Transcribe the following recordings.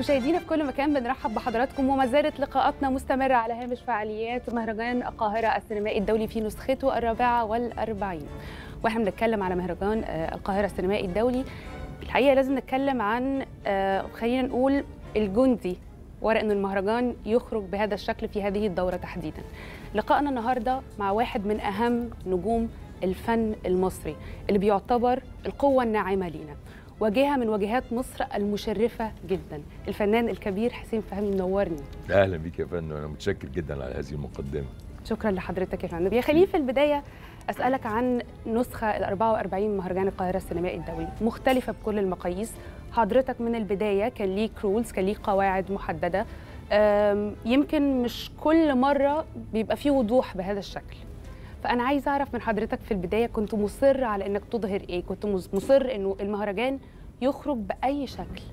مشاهدينا في كل مكان بنرحب بحضراتكم وما زالت لقاءاتنا مستمرة على هامش فعاليات مهرجان القاهرة السينمائي الدولي في نسخته الرابعة والأربعين واحنا بنتكلم على مهرجان آه، القاهرة السينمائي الدولي الحقيقة لازم نتكلم عن آه، خلينا نقول الجندي وراء أن المهرجان يخرج بهذا الشكل في هذه الدورة تحديدا لقائنا النهاردة مع واحد من أهم نجوم الفن المصري اللي بيعتبر القوة الناعمة لينا واجهة من واجهات مصر المشرفة جدا الفنان الكبير حسين فهمي منورني اهلا بيك يا فندم انا متشكر جدا على هذه المقدمه شكرا لحضرتك يا فندم يا خليل في البداية أسألك عن نسخة ال 44 من مهرجان القاهرة السينمائي الدولي مختلفة بكل المقاييس حضرتك من البداية كان ليك رولز كان ليك قواعد محددة أم، يمكن مش كل مرة بيبقى فيه وضوح بهذا الشكل فأنا عايزة أعرف من حضرتك في البداية كنت مصر على إنك تظهر إيه كنت مص- مصر إنه المهرجان يخرج بأي شكل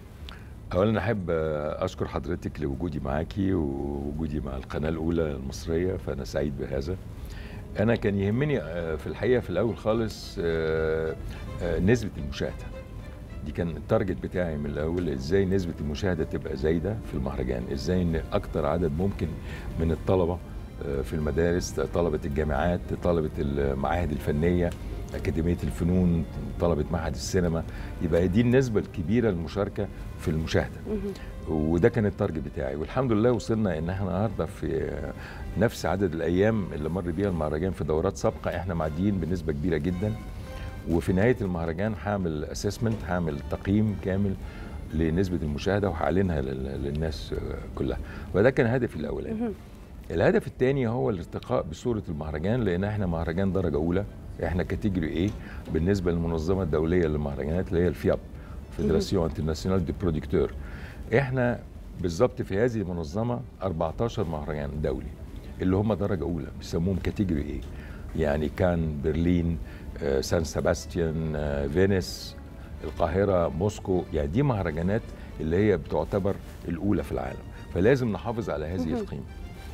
اولا احب اشكر حضرتك لوجودي معاكي ووجودي مع القناه الاولى المصريه فانا سعيد بهذا انا كان يهمني آه، في الحقيقه في الاول خالص آه، آه، نسبه المشاهده دي كان التارجت بتاعي من الاول ازاي نسبه المشاهده تبقى زايده في المهرجان ازاي ان اكتر عدد ممكن من الطلبه آه، في المدارس طلبه الجامعات طلبه المعاهد الفنيه أكاديمية الفنون طلبة معهد السينما يبقى دي النسبة الكبيرة للمشاركة في المشاهدة مهم. وده كان التارجت بتاعي والحمد لله وصلنا ان احنا النهارده في نفس عدد الايام اللي مر بيها المهرجان في دورات سابقه احنا معديين بنسبه كبيره جدا وفي نهايه المهرجان هعمل اسسمنت هعمل تقييم كامل لنسبه المشاهده وهعلنها لل- للناس كلها وده كان هدفي الاولاني مهم. الهدف الثاني هو الارتقاء بصوره المهرجان لان احنا مهرجان درجه اولى احنا كاتيجوري ايه بالنسبه للمنظمه الدوليه للمهرجانات اللي هي الفياب فيدراسيون انترناسيونال دي برودكتور احنا بالظبط في هذه المنظمه 14 مهرجان دولي اللي هم درجه اولى بيسموهم كاتيجوري ايه يعني كان برلين آه، سان سباستيان آه، فينيس القاهره موسكو يعني دي مهرجانات اللي هي بتعتبر الاولى في العالم فلازم نحافظ على هذه مهم. القيمه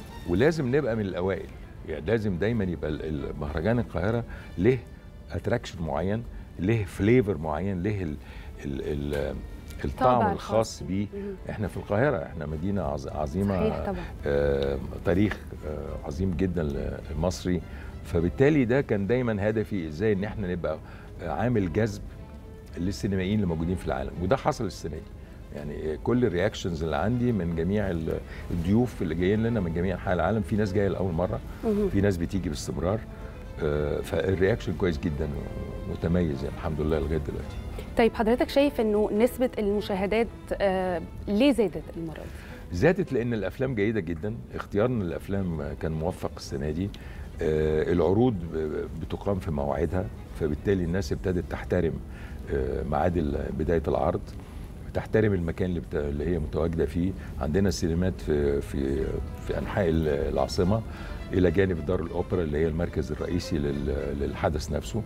ولازم نبقى من الاوائل يعني لازم دايما يبقى ال- ال- مهرجان القاهره له اتراكشن معين له فليفر معين له ال ال ال الطعم طابع الخاص الخاص. بيه مهم. احنا في القاهره احنا مدينه عظ- عظيمه صحيح طبعا آه، تاريخ آه، عظيم جدا المصري فبالتالي ده كان دايما هدفي ازاي ان احنا نبقى آه، عامل جذب للسينمائيين اللي موجودين في العالم وده حصل السنه دي يعني آه، كل الرياكشنز اللي عندي من جميع ال- الضيوف اللي جايين لنا من جميع انحاء العالم في ناس جايه لاول مره مهم. في ناس بتيجي باستمرار آه، فالرياكشن كويس جدا ومتميز يعني الحمد لله لغايه دلوقتي طيب حضرتك شايف انه نسبة المشاهدات آه ليه زادت المرة دي؟ زادت لان الافلام جيده جدا اختيارنا للافلام كان موفق السنه دي آه، العروض ب- بتقام في مواعيدها فبالتالي الناس ابتدت تحترم آه، ميعاد ال- بدايه العرض تحترم المكان اللي, بت... اللي هي متواجده فيه عندنا سينمات في في في انحاء ال- العاصمه الى جانب دار الاوبرا اللي هي المركز الرئيسي لل... للحدث نفسه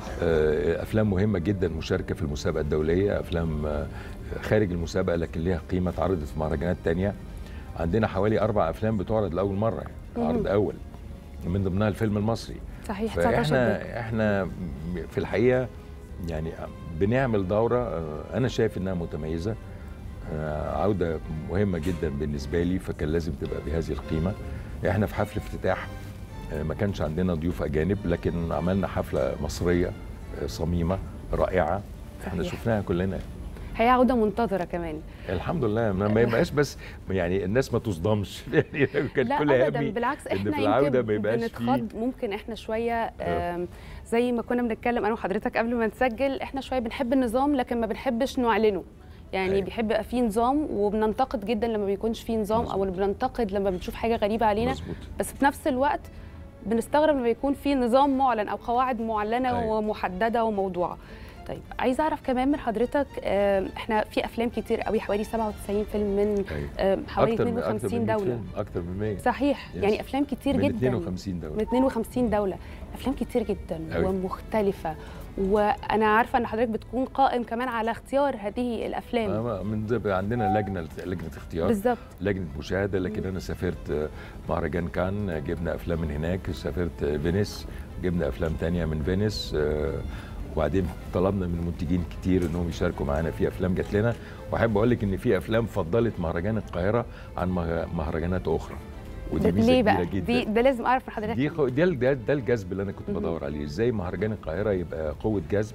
آه، افلام مهمه جدا مشاركه في المسابقه الدوليه افلام آه، خارج المسابقه لكن ليها قيمه اتعرضت في مهرجانات تانية عندنا حوالي اربع افلام بتعرض لاول مره يعني عرض مهم. اول من ضمنها الفيلم المصري صحيح 19 دقيقة فاحنا احنا في الحقيقه يعني بنعمل دوره آه، انا شايف انها متميزه آه، عوده مهمه جدا بالنسبه لي فكان لازم تبقى بهذه القيمه احنا في حفل افتتاح آه، ما كانش عندنا ضيوف اجانب لكن عملنا حفله مصريه آه، صميمه رائعه احنا صحيح. شفناها كلنا هي عودة منتظرة كمان الحمد لله ما ما يبقاش بس يعني الناس ما تصدمش يعني كان لا كل ابدا همي بالعكس إن احنا في العودة يمكن ما يبقاش بنتخض ممكن احنا شويه آم، زي ما كنا بنتكلم انا وحضرتك قبل ما نسجل احنا شويه بنحب النظام لكن ما بنحبش نعلنه يعني أيوة. بيحب يبقى فيه نظام وبننتقد جدا لما بيكونش فيه نظام او مظبوط. بننتقد لما بنشوف حاجه غريبه علينا مظبوط بس في نفس الوقت بنستغرب لما يكون في نظام معلن او قواعد معلنه أيوة. ومحدده وموضوعه طيب عايزه اعرف كمان من حضرتك آم، احنا في افلام كتير قوي حوالي 97 فيلم من أيوة. آم، حوالي أكتر من- أكتر 52 من 100 دوله فيلم، اكتر من 100 صحيح Yes. يعني افلام كتير من جدا 52 دوله من 52 دوله افلام كتير جدا أوي. ومختلفه وانا عارفه ان حضرتك بتكون قائم كمان على اختيار هذه الافلام آه، من ضمن- عندنا لجنه لجنه اختيار بالظبط لجنه مشاهده لكن انا سافرت آه، مهرجان كان آه، جبنا افلام من هناك سافرت آه، فينيس جبنا افلام تانية من فينيس آه، وبعدين طلبنا من منتجين كتير انهم يشاركوا معانا في افلام جات لنا واحب اقول لك ان في افلام فضلت مهرجان القاهره عن مه- مهرجانات اخرى ودي ميزه ليه كبيره بقى جدا دي ده لازم اعرف من حضرتك دي خو... ده, ده ده الجذب اللي انا كنت مهم. بدور عليه ازاي مهرجان القاهره يبقى قوه جذب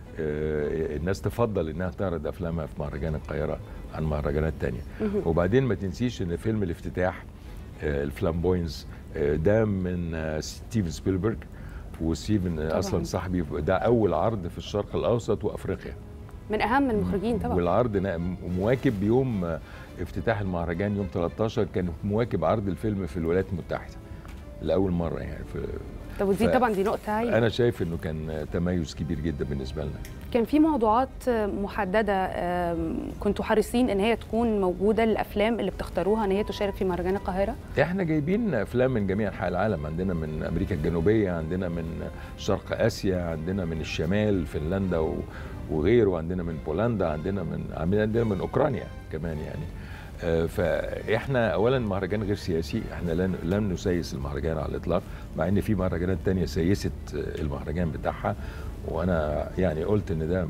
آه، الناس تفضل انها تعرض افلامها في مهرجان القاهره عن مهرجانات تانية مهم. وبعدين ما تنسيش ان فيلم الافتتاح آه، الفلامبوينز آه، ده من آه، ستيفن سبيلبرج وستيفن طبعاً. اصلا صاحبي ده اول عرض في الشرق الاوسط وافريقيا من اهم المخرجين طبعا والعرض نا- مواكب بيوم آه، افتتاح المهرجان يوم 13 كان مواكب عرض الفيلم في الولايات المتحده لاول مره يعني في طب ودي ف- طبعا دي نقطه هايله انا شايف انه كان تميز كبير جدا بالنسبه لنا كان في موضوعات محدده آم، كنتوا حريصين ان هي تكون موجوده للافلام اللي بتختاروها ان هي تشارك في مهرجان القاهره احنا جايبين افلام من جميع انحاء العالم عندنا من امريكا الجنوبيه عندنا من شرق اسيا عندنا من الشمال فنلندا و- وغيره عندنا من بولندا عندنا من عندنا من اوكرانيا كمان يعني آه، فاحنا اولا مهرجان غير سياسي احنا لن لم نسيس المهرجان على الاطلاق مع ان في مهرجانات تانية سيست آه، المهرجان بتاعها وانا يعني قلت ان ده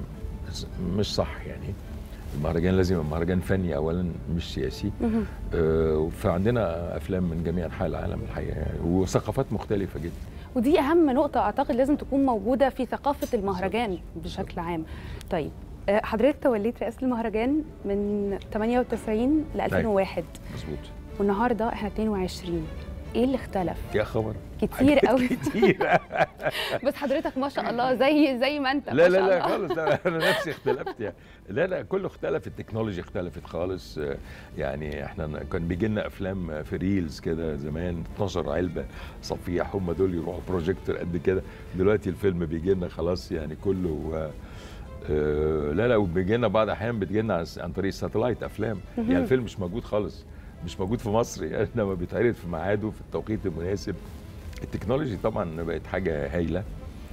مش صح يعني المهرجان لازم يبقى مهرجان فني اولا مش سياسي مهم. آه، فعندنا افلام من جميع انحاء العالم الحقيقه يعني وثقافات مختلفه جدا ودي اهم نقطه اعتقد لازم تكون موجوده في ثقافه المهرجان بشكل عام طيب آه، حضرتك توليت رئاسه المهرجان من 98 ل 2001 مظبوط والنهارده احنا 22 ايه اللي اختلف يا خبر كتير حاجات قوي كتير بس حضرتك ما شاء الله زي زي ما انت لا ما لا شاء لا الله. خالص لا انا نفسي اختلفت يعني لا لا كله اختلف التكنولوجيا اختلفت خالص آه، يعني احنا كان بيجي لنا افلام في ريلز كده زمان 12 علبه صفيح هم دول يروحوا بروجيكتور قد كده دلوقتي الفيلم بيجي لنا خلاص يعني كله آه، آه، لا لا وبيجي لنا بعض الاحيان بتجي لنا عن- عن طريق الساتلايت افلام مهم. يعني الفيلم مش موجود خالص مش موجود في مصر يعني انما بيتعرض في ميعاده في التوقيت المناسب التكنولوجي طبعا بقت حاجه هايله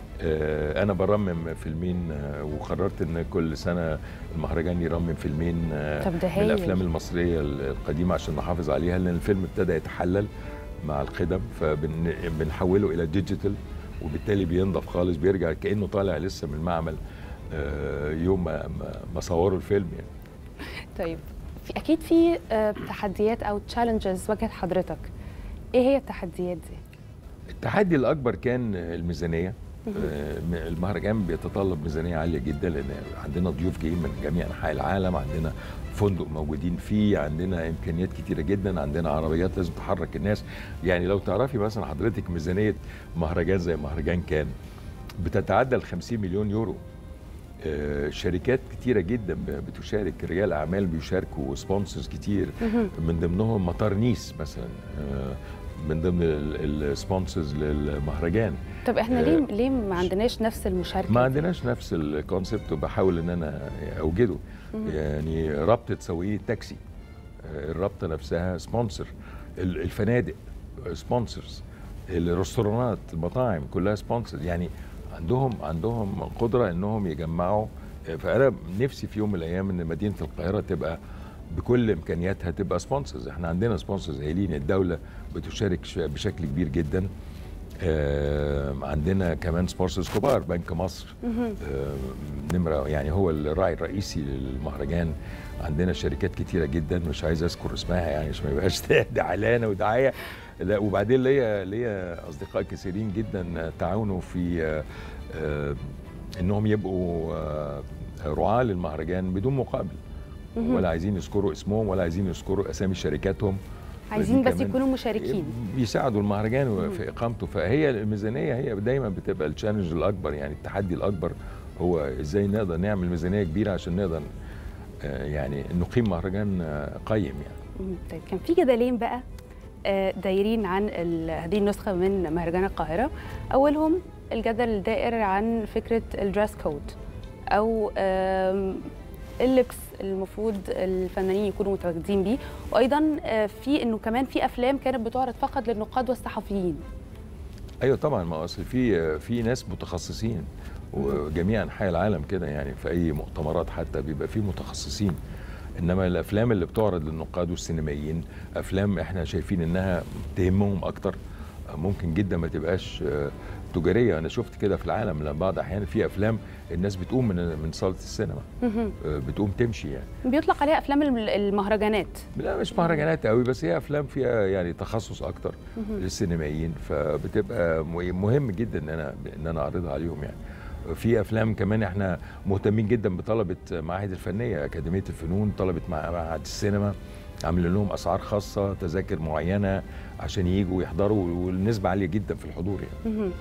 آه، انا برمم فيلمين آه، وقررت ان كل سنه المهرجان يرمم فيلمين آه، طب ده من هايل الافلام المصريه القديمه عشان نحافظ عليها لان الفيلم ابتدى يتحلل مع القدم فبنحوله الى ديجيتال وبالتالي بينضف خالص بيرجع كانه طالع لسه من المعمل آه، يوم ما ما- ما صوروا الفيلم يعني طيب في اكيد في آه، تحديات او تشالنجز واجهت حضرتك ايه هي التحديات دي التحدي الاكبر كان الميزانيه آه، المهرجان بيتطلب ميزانيه عاليه جدا لان عندنا ضيوف جايين من جميع انحاء العالم عندنا فندق موجودين فيه عندنا امكانيات كتيره جدا عندنا عربيات لازم تحرك الناس يعني لو تعرفي مثلا حضرتك ميزانيه مهرجان زي مهرجان كان بتتعدى ال 50 مليون يورو آه، شركات كتيرة جدا ب- بتشارك رجال أعمال بيشاركوا سبونسرز كتير مهم. من ضمنهم مطار نيس مثلا آه، من ضمن السبونسرز للمهرجان طب احنا آه، ليه ليه ما عندناش نفس المشاركه ما دي؟ عندناش نفس الكونسبت وبحاول ان انا اوجده مهم. يعني رابطه سواقين التاكسي آه، الرابطه نفسها سبونسر الفنادق سبونسرز الريستورانات المطاعم كلها سبونسر يعني عندهم عندهم قدره انهم يجمعوا آه، فانا نفسي في يوم من الايام ان مدينه القاهره تبقى بكل امكانياتها تبقى سبونسرز احنا عندنا سبونسرز هايلين الدوله بتشارك ش- بشكل كبير جدا آه، عندنا كمان سبونسرز كبار بنك مصر مهم. آه، نمره يعني هو الراعي الرئيسي للمهرجان عندنا شركات كتيره جدا مش عايز اذكر اسمها يعني عشان ما يبقاش ده اعلان ودعايه لا وبعدين ليا ليا اصدقاء كثيرين جدا تعاونوا في آه، آه، انهم يبقوا آه، رعاه للمهرجان بدون مقابل مهم. ولا عايزين يذكروا اسمهم ولا عايزين يذكروا اسامي شركاتهم عايزين دي بس كمان يكونوا مشاركين بيساعدوا المهرجان مم. في اقامته فهي الميزانيه هي دايما بتبقى التشالنج الاكبر يعني التحدي الاكبر هو ازاي نقدر نعمل ميزانيه كبيره عشان نقدر آه، يعني نقيم مهرجان آه، قيم يعني مم. طيب كان في جدلين بقى آه، دايرين عن ال- هذه النسخه من مهرجان القاهره اولهم الجدل الدائر عن فكره الدريس كود او آم، اللبس المفروض الفنانين يكونوا متواجدين بيه وايضا آه، في انه كمان في افلام كانت بتعرض فقط للنقاد والصحفيين ايوه طبعا ما اصل في في ناس متخصصين وجميع انحاء العالم كده يعني في اي مؤتمرات حتى بيبقى في متخصصين انما الافلام اللي بتعرض للنقاد والسينمائيين افلام احنا شايفين انها تهمهم اكتر ممكن جدا ما تبقاش آه، تجاريه انا شفت كده في العالم لما بعض احيانا في افلام الناس بتقوم من من صاله السينما مهم. آه، بتقوم تمشي يعني بيطلق عليها افلام الم- المهرجانات لا مش مهرجانات قوي بس هي افلام فيها يعني تخصص اكتر مهم. للسينمائيين فبتبقى مه- مهم جدا ان انا ان انا اعرضها عليهم يعني في افلام كمان احنا مهتمين جدا بطلبه معاهد الفنيه اكاديميه الفنون طلبه مع- معهد السينما عاملين لهم اسعار خاصه تذاكر معينه عشان يجوا يحضروا والنسبه عاليه جدا في الحضور يعني مهم.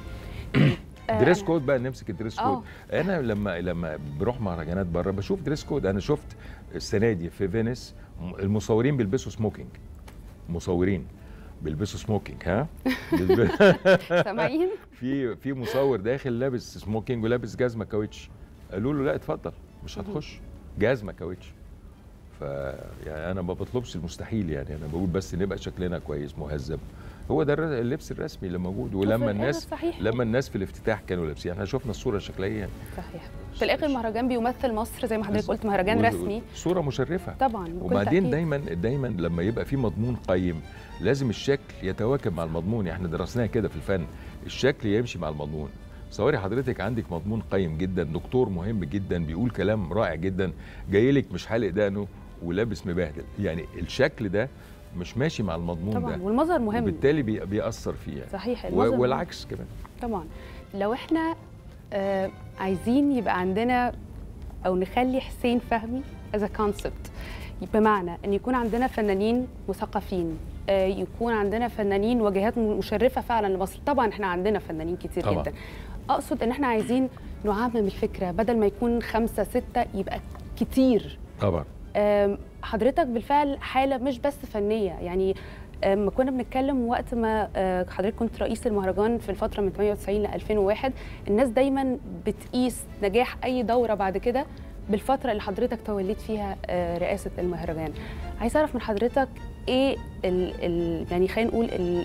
آه، دريس أنا- كود بقى نمسك الدريس آه. كود انا لما لما بروح مهرجانات بره بشوف دريس كود انا شفت السنه دي في فينيس م- المصورين بيلبسوا سموكينج مصورين بيلبسوا سموكينج ها بيلب- سامعين في في مصور داخل لابس سموكينج ولابس جزمه كاوتش قالوا له لا اتفضل مش هتخش جزمه كاوتش ف يعني انا ما بطلبش المستحيل يعني انا بقول بس نبقى شكلنا كويس مهذب هو ده الر- اللبس الرسمي اللي موجود وفي ولما الآخر الناس صحيح لما الناس في الافتتاح كانوا لابسين احنا شفنا الصوره الشكليه يعني صحيح في الاخر المهرجان بيمثل مصر زي ما حضرتك بالظبط. قلت مهرجان و- رسمي صوره مشرفه طبعا بكل وبعدين تأكيد. دايما دايما لما يبقى في مضمون قيم لازم الشكل يتواكب مع المضمون احنا درسناها كده في الفن الشكل يمشي مع المضمون صوري حضرتك عندك مضمون قيم جدا دكتور مهم جدا بيقول كلام رائع جدا جاي لك مش حالق دقنه ولابس مبهدل يعني الشكل ده مش ماشي مع المضمون طبعا ده والمظهر مهم وبالتالي بي- بيأثر فيه يعني صحيح و- المظهر مهم. والعكس كمان طبعا لو احنا آه عايزين يبقى عندنا او نخلي حسين فهمي از كونسبت بمعنى ان يكون عندنا فنانين مثقفين آه يكون عندنا فنانين وجهات مشرفه فعلا لمصر طبعا احنا عندنا فنانين كتير طبعاً. جدا اقصد ان احنا عايزين نعمم الفكره بدل ما يكون خمسة ستة يبقى كتير طبعا آم، حضرتك بالفعل حاله مش بس فنيه يعني لما كنا بنتكلم وقت ما آه، حضرتك كنت رئيس المهرجان في الفتره من 98 ل 2001 الناس دايما بتقيس نجاح اي دوره بعد كده بالفتره اللي حضرتك توليت فيها آه، رئاسه المهرجان عايز اعرف من حضرتك ايه ال ال يعني خلينا نقول ال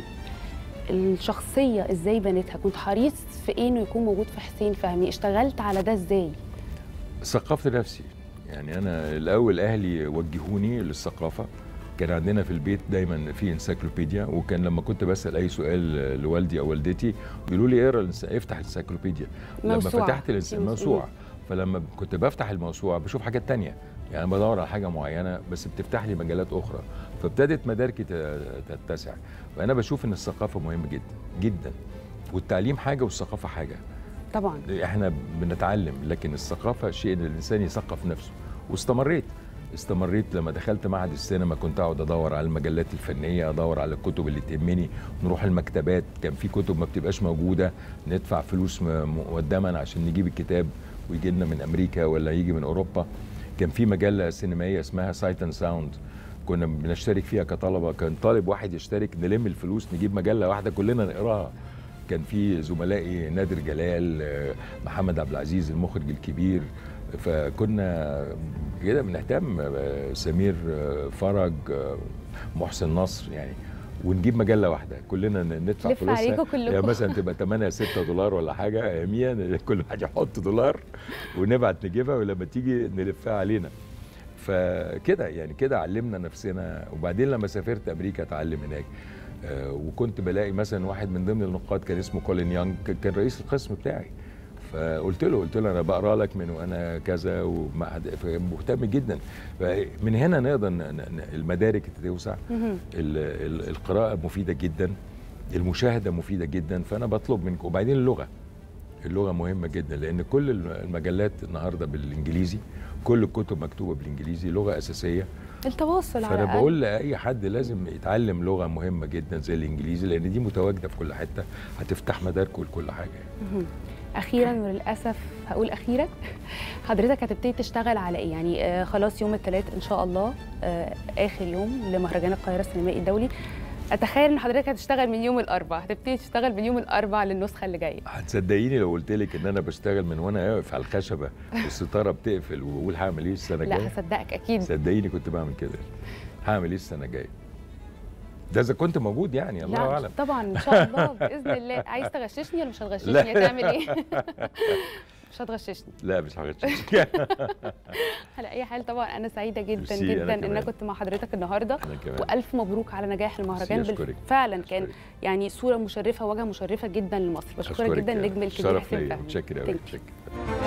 الشخصيه ازاي بنيتها كنت حريص في ايه انه يكون موجود في حسين فهمي اشتغلت على ده ازاي ثقفت نفسي يعني انا الاول اهلي وجهوني للثقافه كان عندنا في البيت دايما في انسيكلوبيديا وكان لما كنت بسال اي سؤال لوالدي او والدتي بيقولوا لي اقرا الإنس- افتح الانسيكلوبيديا لما موسوعة. فتحت الإنس- في الموسوعه فلما كنت بفتح الموسوعه بشوف حاجات تانية يعني أنا بدور على حاجه معينه بس بتفتح لي مجالات اخرى فابتدت مداركي ت- تتسع فانا بشوف ان الثقافه مهمه جدا جدا والتعليم حاجه والثقافه حاجه طبعا احنا بنتعلم لكن الثقافه شيء ان الانسان يثقف نفسه واستمريت استمريت لما دخلت معهد السينما كنت اقعد ادور على المجلات الفنيه ادور على الكتب اللي تهمني نروح المكتبات كان في كتب ما بتبقاش موجوده ندفع فلوس م- مقدما عشان نجيب الكتاب ويجي لنا من امريكا ولا يجي من اوروبا كان في مجله سينمائيه اسمها سايت اند ساوند كنا بنشترك فيها كطلبه كان طالب واحد يشترك نلم الفلوس نجيب مجله واحده كلنا نقراها كان في زملائي نادر جلال آه، محمد عبد العزيز المخرج الكبير فكنا كده بنهتم آه، سمير آه، فرج آه، محسن نصر يعني ونجيب مجله واحده كلنا ن- ندفع لف فلوسها عليكم كلكم. يعني مثلا تبقى 8 6 دولار ولا حاجه اياميا كل واحد يحط دولار ونبعت نجيبها ولما تيجي نلفها علينا فكده يعني كده علمنا نفسنا وبعدين لما سافرت امريكا اتعلم هناك آه، وكنت بلاقي مثلا واحد من ضمن النقاد كان اسمه كولين يانج ك- كان رئيس القسم بتاعي فقلت له قلت له انا بقرا لك من وانا كذا ومهتم مهتم جدا فمن هنا نقدر ن- ن- المدارك توسع مهم. ال- ال- القراءه مفيده جدا المشاهده مفيده جدا فانا بطلب منك وبعدين اللغه اللغه مهمه جدا لان كل المجلات النهارده بالانجليزي كل الكتب مكتوبه بالانجليزي لغه اساسيه التواصل على فانا الأقل. بقول لاي حد لازم يتعلم لغه مهمه جدا زي الانجليزي لان دي متواجده في كل حته هتفتح مداركه لكل حاجه مهم. اخيرا وللاسف هقول اخيرا حضرتك هتبتدي تشتغل على ايه يعني آه خلاص يوم الثلاث ان شاء الله آه اخر يوم لمهرجان القاهره السينمائي الدولي اتخيل ان حضرتك هتشتغل من يوم الاربعاء هتبتدي تشتغل من يوم الاربعاء للنسخه اللي جايه هتصدقيني لو قلت لك ان انا بشتغل من وانا واقف على الخشبه والستاره بتقفل وبقول هعمل ايه السنه لا الجايه هصدقك اكيد صدقيني كنت بعمل كده هعمل ايه السنه الجايه ده اذا كنت موجود يعني الله لا اعلم طبعا ان شاء الله باذن الله عايز تغششني ولا مش هتغششني لا. هتعمل ايه مش هتغششني لا مش هغش على اي حال طبعا انا سعيده جدا ميرسي، أنا جدا ان انا كمان. كنت مع حضرتك النهارده انا كمان والف مبروك على نجاح المهرجان ميرسي، أشكرك. فعلا كان أشكرك. يعني صوره مشرفه وجهه مشرفه جدا لمصر بشكرك أشكرك. جدا نجم الكبير شرف حسين ليا فهمي متشكر قوي Thank you. متشكر